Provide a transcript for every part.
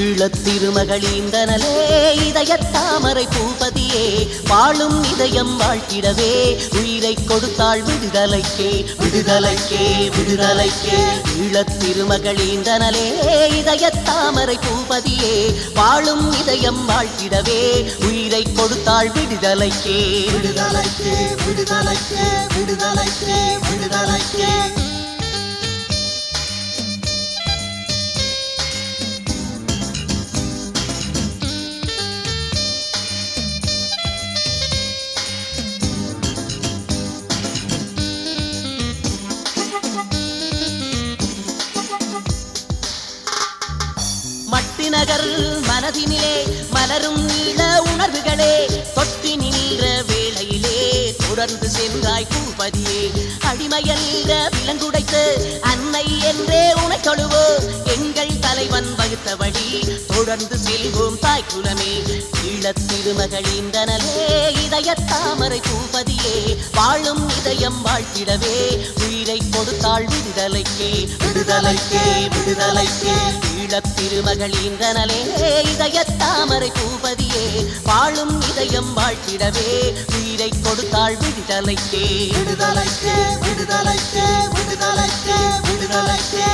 ஈழத் திருமகளிந்தனலே இதயத் தாமரை பூபதியே வாழும் இதயம் வாழ்த்திடவே உயிரை கொடுத்தாள் விடுதலைக்கே விடுதலைக்கே விடுதலைக்கே ஈழத் திருமகளிந்தனலே இதயத் தாமரை பூபதியே வாழும் இதயம் வாழ்த்திடவே உயிரை கொடுத்தாள் விடுதலைக்கே விடுதலைக்கே விடுதலைக்கே விடுதலைக்கே விடுதலைக்கே மட்டிநகர் மனதினிலே மலரும் நீள உணர்வுகளே தொட்டி நின்ற வேளையிலே தொடர்ந்து சென்றாய் பூபதியே அடிமையல்ல விலங்குடைத்து அன்னை என்றே உனை தொழுவோ எங்கள் தலைவன் வகுத்த வழி தொடர்ந்து செல்வோம் தாய் குலமே ஈழத் திருமகளிந்தனலே இதயத் தாமரை பூபதியே வாழும் இதயம் வாழ்த்திடவே உயிரை கொடுத்தாள் விடுதலைக்கே விடுதலைக்கே விடுதலைக்கே ஈழத் திருமகளிந்தனலே இதயத் தாமரை பூபதியே வாழும் இதயம் வாழ்த்திடவே உயிரை கொடுத்தாள் விடுதலைக்கே விடுதலைக்கே விடுதலைக்கே விடுதலைக்கே விடுதலைக்கே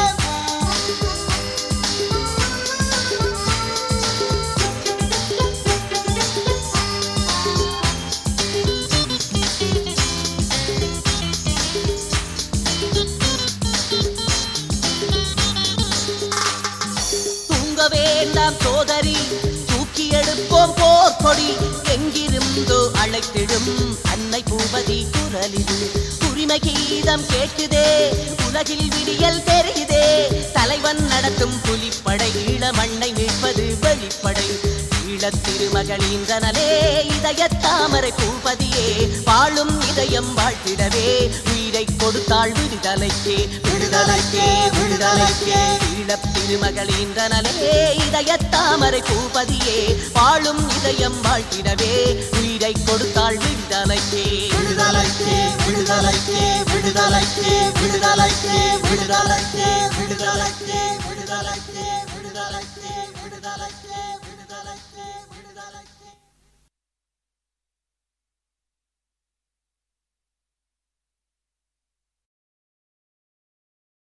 தூங்க வேண்டாம் சோதரி தூக்கி எடுப்போம் போர் கொடி எங்கிருந்தோ அழைத்திடும் அன்னை பூபதி குரலிது உரிமை கீதம் கேட்குதே உலகில் விடியல் தெரியுதே தலைவன் நடத்தும் புலிப்படை ஈழ மண்ணை மீட்பது வெளிப்படை ஈழத் திருமகளிந்தனலே இதயத் தாமரை பூபதியே வாழும் இதயம் வாழ்த்திடவே உயிரை கொடுத்தாள் விடுதலைக்கே விடுதலைக்கே விடுதலைக்கே ஈழத் திருமகளிந்தனலே இதயத் தாமரை பூபதியே வாழும் இதயம் வாழ்த்திடவே உயிரை கொடுத்தாள் விடுதலைக்கே விடுதலைக்கே விடுதலைக்கே விடுதலைக்கே விடுதலைக்கே விடுதலைக்கே விடுதலைக்கே விடுதலைக்கே விடுதலைக்கே விடுதலைக்கே